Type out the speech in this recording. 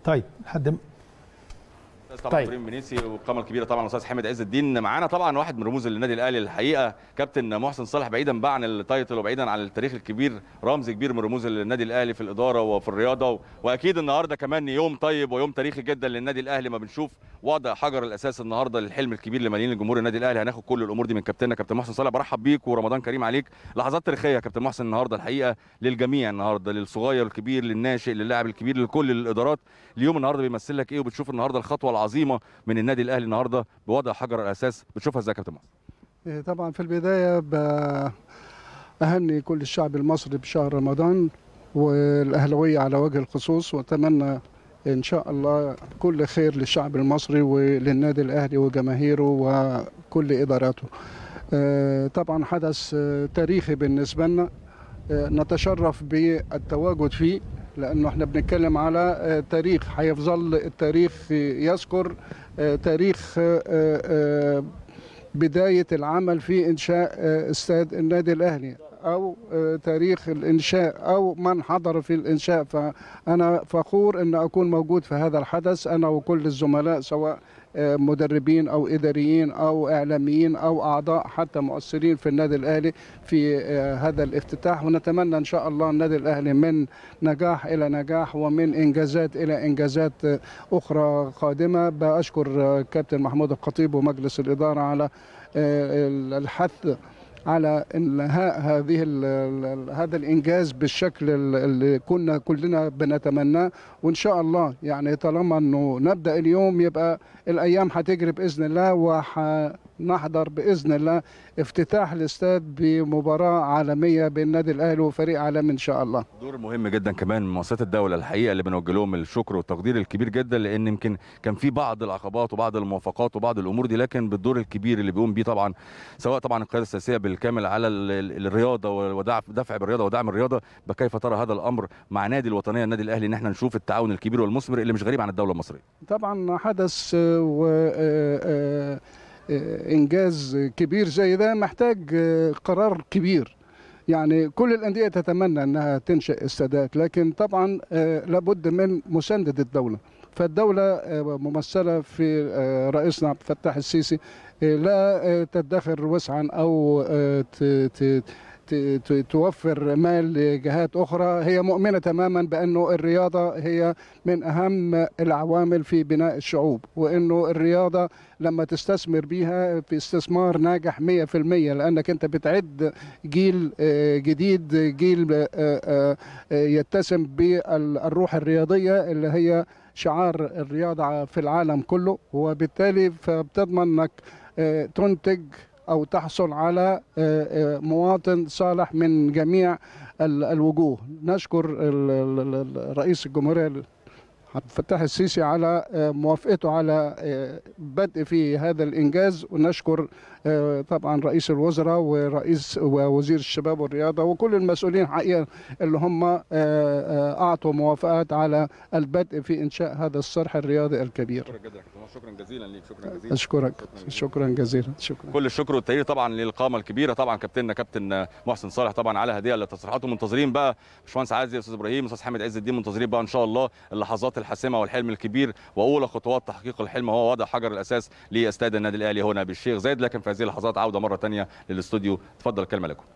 طيب لحد طبعا طيب. ابراهيم بنيسي والقامه الكبيره طبعا الاستاذ حامد عز الدين معانا طبعا واحد من رموز النادي الاهلي الحقيقه كابتن محسن صالح بعيدا بقى عن التايتل وبعيدا عن التاريخ الكبير رمز كبير من رموز النادي الاهلي في الاداره وفي الرياضه و... واكيد النهارده كمان يوم طيب ويوم تاريخي جدا للنادي الاهلي ما بنشوف وضع حجر الاساس النهارده للحلم الكبير لملايين الجمهور النادي الاهلي هناخد كل الامور دي من كابتننا كابتن محسن صالح برحب بيك ورمضان كريم عليك لحظات تاريخيه يا كابتن محسن النهارده الحقيقه للجميع النهارده للصغير والكبير للناشئ للاعب الكبير لكل الادارات اليوم النهارده بيمثل لك ايه وبتشوف النهارده الخطوه العظيمه من النادي الاهلي النهارده بوضع حجر الاساس بتشوفها ازاي يا كابتن محسن إيه طبعا في البداية ب- أهني كل الشعب المصري بشهر رمضان والأهلوية على وجه الخصوص وأتمنى إن شاء الله كل خير للشعب المصري وللنادي الأهلي وجماهيره وكل إداراته آه، طبعا حدث آه، تاريخي بالنسبة لنا آه، نتشرف بالتواجد فيه لأنه احنا بنتكلم على آه، تاريخ هيفضل التاريخ يذكر آه، تاريخ آه، آه، بداية العمل في إنشاء آه، استاد النادي الأهلي أو آه، تاريخ الإنشاء أو من حضر في الإنشاء فأنا فخور أن أكون موجود في هذا الحدث أنا وكل الزملاء سواء آه، مدربين أو إداريين أو إعلاميين أو أعضاء حتى مؤثرين في النادي الأهلي في آه، هذا الافتتاح ونتمنى إن شاء الله النادي الأهلي من نجاح إلى نجاح ومن إنجازات إلى إنجازات آه، أخرى قادمة بأشكر آه، كابتن محمود الخطيب ومجلس الإدارة على آه، الحث على انهاء هذه ال- ال- هذا الانجاز بالشكل ال- اللي كنا كلنا بنتمناه وان شاء الله يعني طالما انه نبدا اليوم يبقى الايام هتجري باذن الله وهنحضر باذن الله افتتاح الاستاد بمباراه عالميه بين النادي الاهلي وفريق عالمي ان شاء الله دور مهم جدا كمان من مؤسسات الدوله الحقيقه اللي بنوجه لهم الشكر والتقدير الكبير جدا لان يمكن كان في بعض العقبات وبعض الموافقات وبعض الامور دي لكن بالدور الكبير اللي بيقوم بيه طبعا سواء طبعا القياده السياسيه بالكامل على ال- ال- الرياضه ودفع دفع بالرياضه ودعم الرياضه كيف ترى هذا الامر مع نادي الوطنيه النادي الاهلي ان احنا نشوف التعاون الكبير والمثمر اللي مش غريب عن الدوله المصريه طبعا حدث آه، و آه، آه، آه، انجاز كبير زي ده محتاج آه، قرار كبير يعني كل الانديه تتمنى انها تنشئ استادات لكن طبعا آه، لابد من مسانده الدوله فالدوله آه، ممثله في آه، رئيسنا عبد الفتاح السيسي آه، لا آه، تدخر وسعا او آه، ت- ت- ت- ت- توفر مال لجهات اخرى هي مؤمنه تماما بانه الرياضه هي من اهم العوامل في بناء الشعوب وانه الرياضه لما تستثمر بيها في استثمار ناجح 100% لانك انت بتعد جيل آه، جديد جيل آه، آه، آه، يتسم بالروح الرياضيه اللي هي شعار الرياضه في العالم كله وبالتالي فبتضمن انك آه، تنتج او تحصل على آه، آه، مواطن صالح من جميع ال- الوجوه نشكر ال- ال- ال- رئيس الجمهوريه عبد الفتاح السيسي على آه، موافقته على آه، بدء في هذا الانجاز ونشكر آه، طبعا رئيس الوزراء ورئيس ووزير الشباب والرياضه وكل المسؤولين حقيقه اللي هم آه، آه، اعطوا موافقات على البدء في انشاء هذا الصرح الرياضي الكبير شكرا جدا شكرا جزيلا ليك شكرا جزيلا اشكرك شكرا جزيلا شكرا كل الشكر والتقدير طبعا للقامه الكبيره طبعا كابتننا كابتن محسن صالح طبعا على هديه للتصريحات ومنتظرين بقى باشمهندس عادل استاذ ابراهيم استاذ حامد عز الدين منتظرين بقى ان شاء الله اللحظات الحاسمه والحلم الكبير واولى خطوات تحقيق الحلم هو وضع حجر الاساس لاستاد النادي الاهلي هنا بالشيخ زايد لكن في هذه اللحظات عوده مره ثانيه للاستوديو اتفضل الكلمه لكم